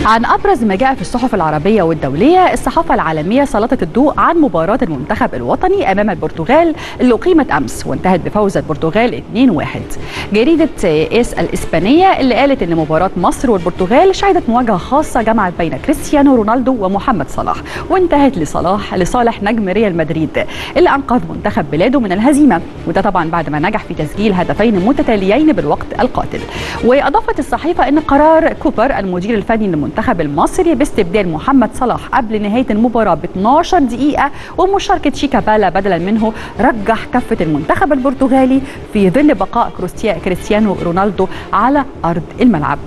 عن ابرز ما جاء في الصحف العربيه والدوليه الصحافه العالميه سلطت الضوء عن مباراه المنتخب الوطني امام البرتغال اللي اقيمت امس وانتهت بفوز البرتغال 2-1 جريده اس الاسبانيه اللي قالت ان مباراه مصر والبرتغال شهدت مواجهه خاصه جمعت بين كريستيانو رونالدو ومحمد صلاح وانتهت لصلاح لصالح نجم ريال مدريد اللي انقذ منتخب بلاده من الهزيمه وده طبعا بعد ما نجح في تسجيل هدفين متتاليين بالوقت القاتل واضافت الصحيفه ان قرار كوبر المدير الفني للمنتخب المصري باستبدال محمد صلاح قبل نهايه المباراه ب 12 دقيقه ومشاركه شيكابالا بدلا منه رجح كفه المنتخب البرتغالي في ظل بقاء كريستيانو رونالدو على ارض الملعب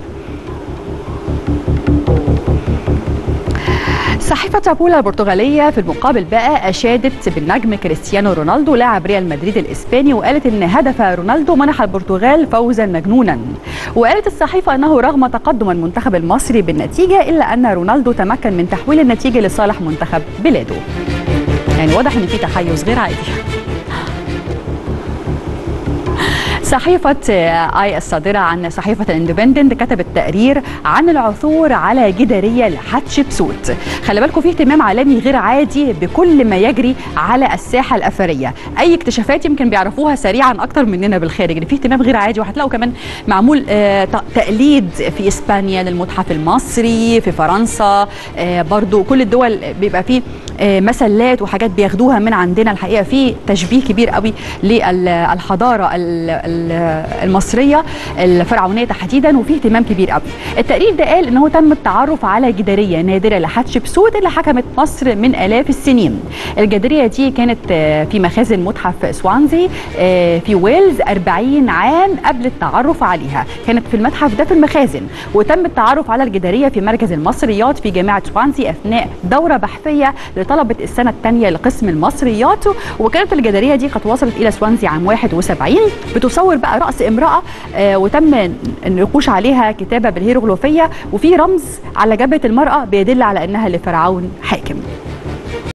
صحيفة تابولا البرتغالية في المقابل بقى أشادت بالنجم كريستيانو رونالدو لاعب ريال مدريد الإسباني وقالت إن هدف رونالدو منح البرتغال فوزا مجنونا وقالت الصحيفة أنه رغم تقدم المنتخب المصري بالنتيجة إلا أن رونالدو تمكن من تحويل النتيجة لصالح منتخب بلاده يعني واضح إن في تحيز غير عادي صحيفة آي الصادرة عن صحيفة الاندبندنت كتبت تقرير عن العثور على جدارية لحتشبسوت خلي بالكم في اهتمام عالمي غير عادي بكل ما يجري على الساحة الأثرية أي اكتشافات يمكن بيعرفوها سريعا أكتر مننا بالخارج إن في اهتمام غير عادي وهتلاقوا كمان معمول آه تقليد في إسبانيا للمتحف المصري في فرنسا آه برضو كل الدول بيبقى فيه آه مسلات وحاجات بياخدوها من عندنا الحقيقة في تشبيه كبير قوي للحضارة المصريه الفرعونيه تحديدا وفي اهتمام كبير قوي التقرير ده قال ان هو تم التعرف على جداريه نادره لحتشبسوت اللي حكمت مصر من الاف السنين الجداريه دي كانت في مخازن متحف سوانزي في ويلز 40 عام قبل التعرف عليها كانت في المتحف ده في المخازن وتم التعرف على الجداريه في مركز المصريات في جامعه سوانزي اثناء دوره بحثيه لطلبه السنه الثانيه لقسم المصريات وكانت الجداريه دي قد وصلت الى سوانزي عام 71 بتصور بقى راس امراه آه وتم النقوش عليها كتابه بالهيروغليفيه وفي رمز على جبهه المراه بيدل على انها لفرعون حاكم